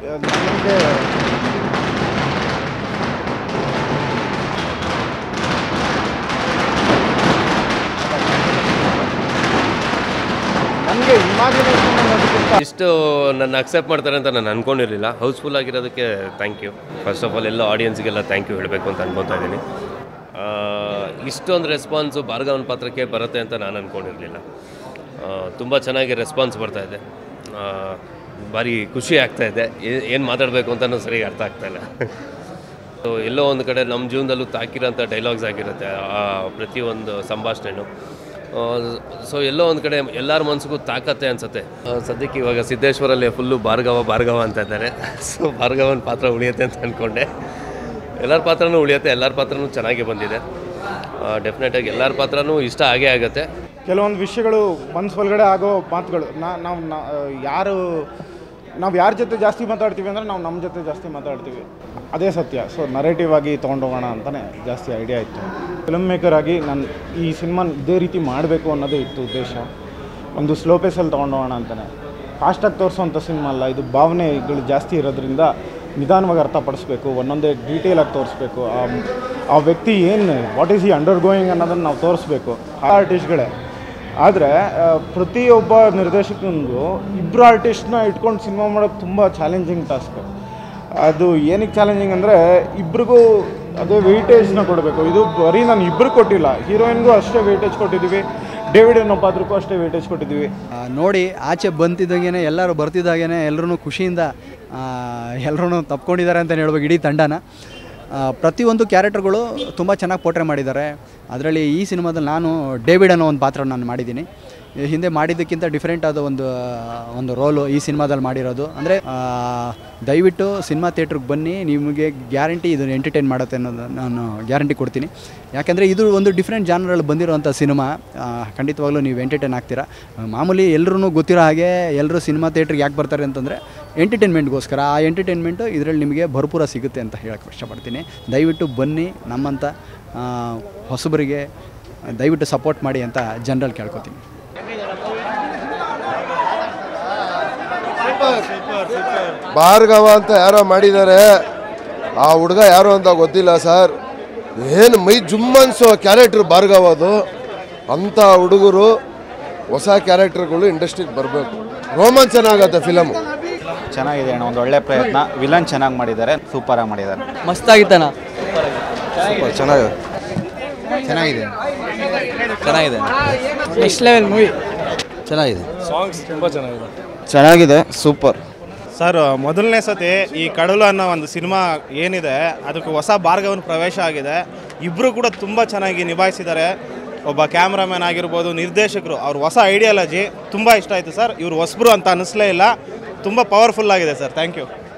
ನನಗೆ ನನಗೆ ಇಮ್ಯಾಜಿನೇಷನ್ ಅನ್ನೋದಕ್ಕಿಂತ ಇಷ್ಟು ನನ್ನ ಅಕ್ಸೆಪ್ಟ್ ಮಾಡ್ತಾರೆ ಅಂತ ನಾನು ಅನ್ಕೊಂಡಿರಲಿಲ್ಲ ಹೌಸ್ಫುಲ್ ಆಗಿರೋದಕ್ಕೆ thank you first of all ಎಲ್ಲ ಆಡಿಯನ್ಸ್ಗೆಲ್ಲ ಥ್ಯಾಂಕ್ ಯು ಹೇಳಬೇಕು ಅಂತ ಅನ್ಕೊತಾ ಇದ್ದೀನಿ ಆ, ಇಷ್ಟೊಂದು ರೆಸ್ಪಾನ್ಸು ಭಾರ್ಗವನ್ ಪಾತ್ರಕ್ಕೆ ಬರುತ್ತೆ ಅಂತ ನಾನು ಅಂದ್ಕೊಂಡಿರಲಿಲ್ಲ ತುಂಬ ಚೆನ್ನಾಗಿ ರೆಸ್ಪಾನ್ಸ್ ಬರ್ತಾ ಇದೆ ಆ, ಭಾರಿ ಖುಷಿ ಆಗ್ತಾ ಇದೆ ಏನು ಮಾತಾಡಬೇಕು ಅಂತಲೂ ಸರಿಯಾಗಿ ಅರ್ಥ ಆಗ್ತಾ ಇಲ್ಲ ಸೊ ಎಲ್ಲೋ ಒಂದು ಕಡೆ ನಮ್ಮ ಜೀವನದಲ್ಲೂ ತಾಕಿರೋಂಥ ಡೈಲಾಗ್ಸ್ ಆಗಿರುತ್ತೆ ಆ ಪ್ರತಿಯೊಂದು ಸಂಭಾಷಣೆನೂ ಸೊ ಎಲ್ಲೋ ಒಂದು ಕಡೆ ಎಲ್ಲರ ಮನಸ್ಸಿಗೂ ತಾಕತ್ತೆ ಅನಿಸುತ್ತೆ ಸದ್ಯಕ್ಕೆ ಇವಾಗ ಸಿದ್ದೇಶ್ವರಲ್ಲಿ ಫುಲ್ಲು ಭಾರ್ಗವ ಭಾರ್ಗವ ಅಂತ ಇದ್ದಾರೆ ಸೊ ಭಾರ್ಗವನ ಪಾತ್ರ ಉಳಿಯುತ್ತೆ ಅಂತ ಅಂದ್ಕೊಂಡೆ ಎಲ್ಲರ ಪಾತ್ರನೂ ಉಳಿಯುತ್ತೆ ಎಲ್ಲರ ಪಾತ್ರನೂ ಚೆನ್ನಾಗಿ ಬಂದಿದೆ ಡೆಫಿನೆಟಾಗಿ ಎಲ್ಲರ ಪಾತ್ರನೂ ಇಷ್ಟ ಆಗೇ ಆಗುತ್ತೆ ಕೆಲವೊಂದು ವಿಷಯಗಳು ಮನ್ಸು ಒಳಗಡೆ ಆಗೋ ಮಾತುಗಳು ನಾ ನಾವು ನಾ- ಯಾರು ನಾವು ಯಾರ ಜೊತೆ ಜಾಸ್ತಿ ಮಾತಾಡ್ತೀವಿ ಅಂದರೆ ನಾವು ನಮ್ಮ ಜೊತೆ ಜಾಸ್ತಿ ಮಾತಾಡ್ತೀವಿ ಅದೇ ಸತ್ಯ ಸೊ ನರೇಟಿವ್ ಆಗಿ ತೊಗೊಂಡೋಗೋಣ ಅಂತಲೇ ಜಾಸ್ತಿ ಐಡಿಯಾ ಇತ್ತು ಫಿಲ್ಮ್ ಮೇಕರ್ ಆಗಿ ನಾನು ಈ ಸಿನಿಮಾ ಇದೇ ರೀತಿ ಮಾಡಬೇಕು ಅನ್ನೋದೇ ಇತ್ತು ಉದ್ದೇಶ ಒಂದು ಸ್ಲೋ ಪೇಸಲ್ಲಿ ತೊಗೊಂಡೋಗೋಣ ಅಂತಲೇ ಫಾಸ್ಟಾಗಿ ತೋರಿಸೋವಂಥ ಸಿನಿಮಾ ಅಲ್ಲ ಇದು ಭಾವನೆಗಳು ಜಾಸ್ತಿ ಇರೋದ್ರಿಂದ ನಿಧಾನವಾಗಿ ಅರ್ಥಪಡಿಸ್ಬೇಕು ಒಂದೊಂದೇ ಡೀಟೇಲಾಗಿ ತೋರಿಸ್ಬೇಕು ಆ ಆ ವ್ಯಕ್ತಿ ಏನು ವಾಟ್ ಈಸ್ ಈ ಅಂಡರ್ ಗೋಯಿಂಗ್ ಅನ್ನೋದನ್ನು ನಾವು ತೋರಿಸ್ಬೇಕು ಆ ಆರ್ಟಿಸ್ಟ್ಗಳೇ ಆದರೆ ಪ್ರತಿಯೊಬ್ಬ ನಿರ್ದೇಶಕನಿಗೂ ಇಬ್ಬರು ಆರ್ಟಿಸ್ಟ್ನ ಇಟ್ಕೊಂಡು ಸಿನಿಮಾ ಮಾಡೋದು ತುಂಬ ಚಾಲೆಂಜಿಂಗ್ ಟಾಸ್ಕ್ ಅದು ಏನಕ್ಕೆ ಚಾಲೆಂಜಿಂಗ್ ಅಂದರೆ ಇಬ್ರಿಗೂ ಅದೇ ವೆಯ್ಟೇಜ್ನ ಕೊಡಬೇಕು ಇದು ಬರೀ ನಾನು ಇಬ್ಬರು ಕೊಟ್ಟಿಲ್ಲ ಹೀರೋಯಿನ್ಗೂ ಅಷ್ಟೇ ವೆಯ್ಟೇಜ್ ಕೊಟ್ಟಿದ್ದೀವಿ ಡೇವಿಡ್ ಅನ್ನೋ ಪಾತ್ರಕ್ಕೂ ಅಷ್ಟೇ ವೆಯ್ಟೇಜ್ ಕೊಟ್ಟಿದ್ದೀವಿ ಆ, ನೋಡಿ ಆಚೆ ಬಂತಿದ್ದಾಗೇ ಎಲ್ಲರೂ ಬರ್ತಿದ್ದಾಗೇ ಎಲ್ಲರೂ ಖುಷಿಯಿಂದ ಎಲ್ಲರೂ ತಪ್ಕೊಂಡಿದ್ದಾರೆ ಅಂತಲೇ ಹೇಳ್ಬೇಕು ಇಡೀ ತಂಡನ ಆ, ಪ್ರತಿಯೊಂದು ಕ್ಯಾರೆಕ್ಟರ್ಗಳು ತುಂಬ ಚೆನ್ನಾಗಿ ಪೋಟ್ರೆ ಮಾಡಿದ್ದಾರೆ ಅದರಲ್ಲಿ ಈ ಸಿನಿಮಾದಲ್ಲಿ ನಾನು ಡೇವಿಡ್ ಅನ್ನೋ ಒಂದು ಪಾತ್ರ ನಾನು ಮಾಡಿದ್ದೀನಿ ಈ ಹಿಂದೆ ಮಾಡಿದ್ದಕ್ಕಿಂತ ಡಿಫ್ರೆಂಟ್ ಆದ ಒಂದು ಒಂದು ರೋಲು ಈ ಸಿನಿಮಾದಲ್ಲಿ ಮಾಡಿರೋದು ಅಂದರೆ ದಯವಿಟ್ಟು ಸಿನಿಮಾ ಥಿಯೇಟ್ರಿಗೆ ಬನ್ನಿ ನಿಮಗೆ ಗ್ಯಾರಂಟಿ ಇದು ಎಂಟರ್ಟೈನ್ ಮಾಡುತ್ತೆ ಅನ್ನೋದು ನಾನು ಗ್ಯಾರಂಟಿ ಕೊಡ್ತೀನಿ ಯಾಕೆಂದರೆ ಇದು ಒಂದು ಡಿಫ್ರೆಂಟ್ ಜಾನರಲ್ಲಿ ಬಂದಿರೋವಂಥ ಸಿನಿಮಾ ಆ, ಖಂಡಿತವಾಗ್ಲೂ ನೀವು ಎಂಟರ್ಟೈನ್ ಆಗ್ತೀರಾ ಆ, ಮಾಮೂಲಿ ಎಲ್ಲರೂ ಗೊತ್ತಿರೋ ಹಾಗೆ ಎಲ್ಲರೂ ಸಿನಿಮಾ ಥಿಯೇಟ್ರಿಗೆ ಯಾಕೆ ಬರ್ತಾರೆ ಅಂತಂದರೆ ಎಂಟರ್ಟೈನ್ಮೆಂಟ್ಗೋಸ್ಕರ ಆ ಎಂಟರ್ಟೈನ್ಮೆಂಟು ಇದರಲ್ಲಿ ನಿಮಗೆ ಭರಪೂರ ಸಿಗುತ್ತೆ ಅಂತ ಹೇಳಕ್ಕೆ ಇಷ್ಟಪಡ್ತೀನಿ ದಯವಿಟ್ಟು ಬನ್ನಿ ನಮ್ಮಂಥ ಆ, ಹೊಸಬರಿಗೆ ದಯವಿಟ್ಟು ಸಪೋರ್ಟ್ ಮಾಡಿ ಅಂತ ಜನರಲ್ಲಿ ಕೇಳ್ಕೊತೀನಿ ಭಾರ್ಗವ ಅಂತ ಯಾರೋ ಮಾಡಿದ್ದಾರೆ ಆ ಹುಡುಗ ಯಾರು ಅಂತ ಗೊತ್ತಿಲ್ಲ ಸರ್ ಏನು ಮೈ ಜುಮ್ ಅನ್ಸೋ ಕ್ಯಾರೆಕ್ಟ್ರ್ ಭಾರ್ಗವ ಅದು ಅಂಥ ಹುಡುಗರು ಹೊಸ ಕ್ಯಾರೆಕ್ಟರ್ಗಳು ಇಂಡಸ್ಟ್ರಿಗೆ ಬರಬೇಕು ರೋಮಾಂಚನ ಆಗತ್ತೆ ಫಿಲಮು ಚೆನ್ನಾಗಿದೆ ಅಣ್ಣ ಒಂದು ಒಳ್ಳೆ ಪ್ರಯತ್ನ ವಿಲನ್ ಚೆನ್ನಾಗಿ ಮಾಡಿದ್ದಾರೆ ಸೂಪರಾಗಿ ಮಾಡಿದ್ದಾರೆ ಮಸ್ತಾಗಿತ್ತಣ್ಣ ಚೆನ್ನಾಗಿದೆ ಚೆನ್ನಾಗಿದೆ ಚೆನ್ನಾಗಿದೆ ನೆಕ್ಸ್ಟ್ ಲೆವೆಲ್ ಮೂವಿ ಚೆನ್ನಾಗಿದೆ ಚೆನ್ನಾಗಿದೆ ಸೂಪರ್ ಸರ್ ಮೊದಲನೇ ಸತಿ ಈ ಕಡಲು ಅನ್ನೋ ಒಂದು ಸಿನಿಮಾ ಏನಿದೆ ಅದಕ್ಕೆ ಹೊಸ ಭಾರ್ಗವನ ಪ್ರವೇಶ ಆಗಿದೆ ಇಬ್ಬರು ಕೂಡ ತುಂಬ ಚೆನ್ನಾಗಿ ನಿಭಾಯಿಸಿದ್ದಾರೆ ಒಬ್ಬ ಕ್ಯಾಮ್ರಾಮ್ಯಾನ್ ಆಗಿರ್ಬೋದು ನಿರ್ದೇಶಕರು ಅವ್ರ ಹೊಸ ಐಡಿಯಾಲಜಿ ತುಂಬ ಇಷ್ಟ ಆಯಿತು ಸರ್ ಇವ್ರು ಹೊಸಬ್ರು ಅಂತ ಅನ್ನಿಸ್ಲೇ ಇಲ್ಲ ತುಂಬ ಪವರ್ಫುಲ್ ಆಗಿದೆ ಸರ್ ಥ್ಯಾಂಕ್ ಯು